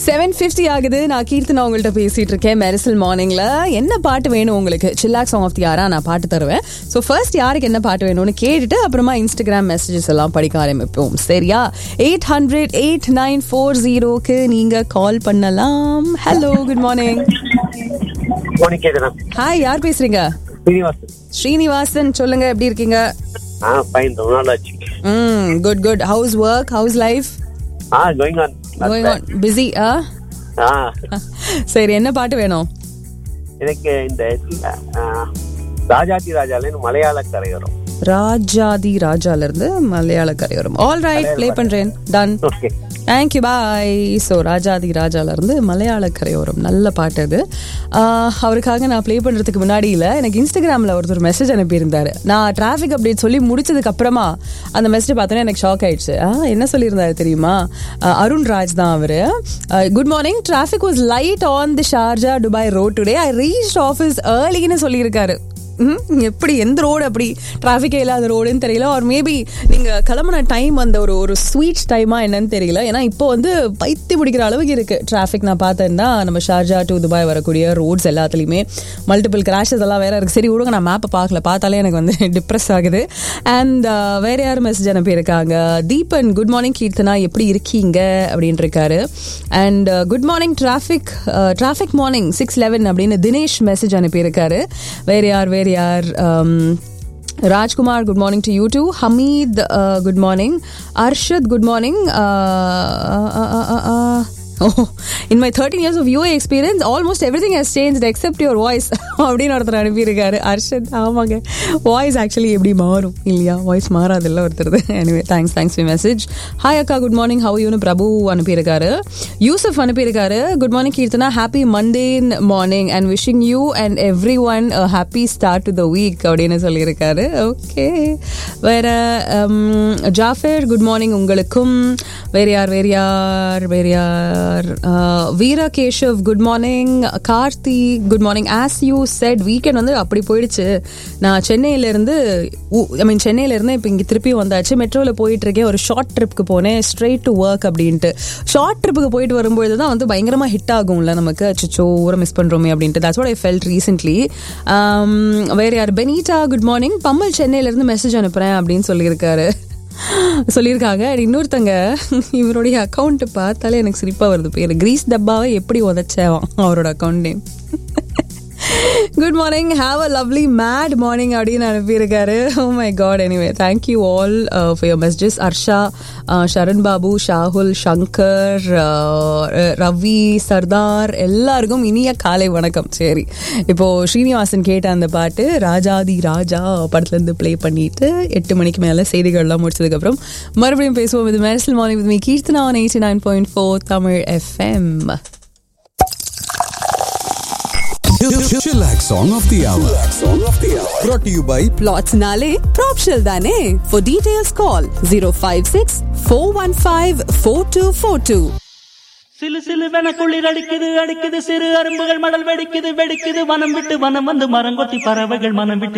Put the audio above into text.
Seven fifty ஆகுது நான் கீர்த்தனா உங்கள்கிட்ட பேசிட்டு இருக்கேன் மெரிசல் மார்னிங்ல என்ன பாட்டு வேணும் உங்களுக்கு சில்லாக் சாங் ஆஃப் தி யாரா நான் பாட்டு தருவேன் ஸோ ஃபர்ஸ்ட் யாருக்கு என்ன பாட்டு வேணும்னு கேட்டுட்டு அப்புறமா இன்ஸ்டாகிராம் மெசேஜஸ் எல்லாம் படிக்க ஆரம்பிப்போம் சரியா eight hundred eight nine four ஜீரோக்கு நீங்க கால் பண்ணலாம் ஹலோ குட் மார்னிங் போனி கேக்குறேன் ஹாய் யார் பேசுறீங்க சீனிவாசன் ஸ்ரீனிவாசன் சொல்லுங்க எப்படி இருக்கீங்க ஆ ஃபைன் ரொம்ப நாள் ஆச்சு ம் good good house work house life ஆ going on going on busy ஆ ஆ சரி என்ன பாட்டு வேணும் எனக்கு இந்த ஆ, ராஜாதி ராஜாலேன்னு மலையாள கரையோரம் ராஜாதி ராஜால இருந்து மலையாள கரையோரம் ஆல் ரைட் ப்ளே பண்றேன் done okay thank you bye so ராஜாதி ராஜால இருந்து மலையாள கரையோரம் நல்ல பாட்டு அது ஆஹ், அவருக்காக நான் ப்ளே பண்றதுக்கு முன்னாடி இல்ல எனக்கு இன்ஸ்டாகிராம்ல ஒருத்தர் மெசேஜ் அனுப்பியிருந்தாரு நான் டிராஃபிக் அப்டேட் சொல்லி முடிச்சதுக்கு அப்புறமா அந்த மெசேஜ் பார்த்தோன்னே எனக்கு ஷாக் ஆயிடுச்சு ஆஹ், என்ன சொல்லியிருந்தாரு தெரியுமா ஆஹ், அருண் ராஜ் தான் அவரு good morning traffic was light on the Sharjah Dubai road today I reach office ஏர்லின்னு சொல்லியிருக்காரு ம், எப்படி எந்த ரோடு அப்படி டிராஃபிக்கே இல்லாத ரோடுன்னு தெரியல ஆர் மேபி நீங்க கிளம்புன டைம் அந்த ஒரு ஒரு ஸ்வீட் டைமா என்னன்னு தெரியல ஏன்னா இப்போ வந்து பைத்தி பிடிக்கிற அளவுக்கு இருக்கு டிராஃபிக் நான் பார்த்தேன்னா நம்ம ஷார்ஜா டு துபாய் வரக்கூடிய ரோட்ஸ் எல்லாத்துலேயுமே மல்டிபிள் கிராஷஸ் எல்லாம் வேற இருக்கு சரி விடுங்க நான் மேப்பை பார்க்கல பார்த்தாலே எனக்கு வந்து டிப்ரெஸ் ஆகுது அண்ட் வேற யார் மெசேஜ் அனுப்பியிருக்காங்க தீபன் குட் மார்னிங் கீர்த்தனா எப்படி இருக்கீங்க அப்படின்னு இருக்காரு and good morning traffic traffic morning six eleven அப்படின்னு தினேஷ் மெசேஜ் அனுப்பியிருக்காரு வேற யார் வேற யார் um, Rajkumar good morning to you too Hameed good morning Arshad good morning in my thirteen years of UAE experience almost everything has change except your voice அப்படின்னு ஒருத்தர் அனுப்பியிருக்காரு அர்ஷத் ஆமாங்க வாய்ஸ் ஆக்சுவலி எப்படி மாறும் இல்லையா வாய்ஸ் மாறாதில்ல ஒருத்தர் anyway thanks thanks we message hi அக்கா குட் மார்னிங் ஹவ் யூனு பிரபு அனுப்பியிருக்காரு யூசப் அனுப்பியிருக்காரு good morning Keerthana happy Monday morning and wishing you and everyone happy start to the week அப்படின்னு சொல்லியிருக்காரு ஓகே வேற um, ஜாஃபர் குட் மார்னிங் உங்களுக்கும் வேற யார் வேற யார் வேற யார் Uh, Veera Keshav good morning Karthi good morning as you said weekend வந்து அப்படி போயிடுச்சு நான் சென்னையில இருந்து ஐ மீன் சென்னையில இருந்து இப்போ இங்கே திருப்பி வந்தாச்சு மெட்ரோவில் போயிட்டு இருக்கேன் ஒரு ஷார்ட் ட்ரிப்க்கு போனேன் ஸ்ட்ரெயிட் டு ஒர்க் அப்படின்ட்டு ஷார்ட் ட்ரிப்புக்கு போயிட்டு வரும்பொழுது தான் வந்து பயங்கரமாக ஹிட் ஆகும்ல நமக்கு அச்சோ ஊரை மிஸ் பண்ணுறோமே அப்படின்ட்டு that's what I felt recently வேற யார் பெனிட்டா குட் மார்னிங் பம்மல் சென்னையிலேருந்து மெசேஜ் அனுப்புகிறேன் அப்படின்னு சொல்லியிருக்காரு சொல்லியிருக்காங்க And இன்னொருத்தங்க இவருடைய அக்கௌண்ட் பார்த்தாலே எனக்கு சிரிப்பாக வருது பேர் கிரீஸ் டப்பாவை எப்படி உதச்சேவான் அவரோட account name good morning have a lovely மேட் மார்னிங் அப்படின்னு அனுப்பியிருக்காரு oh my God anyway thank you all for your messages Arsha Sharan Babu Shahul Shankar Ravi Sardar எல்லாருக்கும் இனிய காலை வணக்கம் சரி இப்போ ஸ்ரீனிவாசன் கேட்ட அந்த பாட்டு ராஜாதி ராஜா படத்துலேருந்து ப்ளே பண்ணிட்டு எட்டு மணிக்கு மேலே செய்திகள்லாம் முடிச்சதுக்கப்புறம் மறுபடியும் பேசுவோம் இது Mersal morning with me Keerthana eighty nine point four Tamil FM Chillax Song of the Hour. Song of the Hour. Brought to you by Plots Nale, Propshell Dane. For details, call 056 415 4242. சிலு சிலுவென குளிர் அடிக்குது அடிக்குது சிறு அரும்புகள் மடல் வெடிக்குது வெடிக்குது வனம் விட்டு வனம் வந்து மரங்கொத்தி பறவைகள் மனம் விட்டு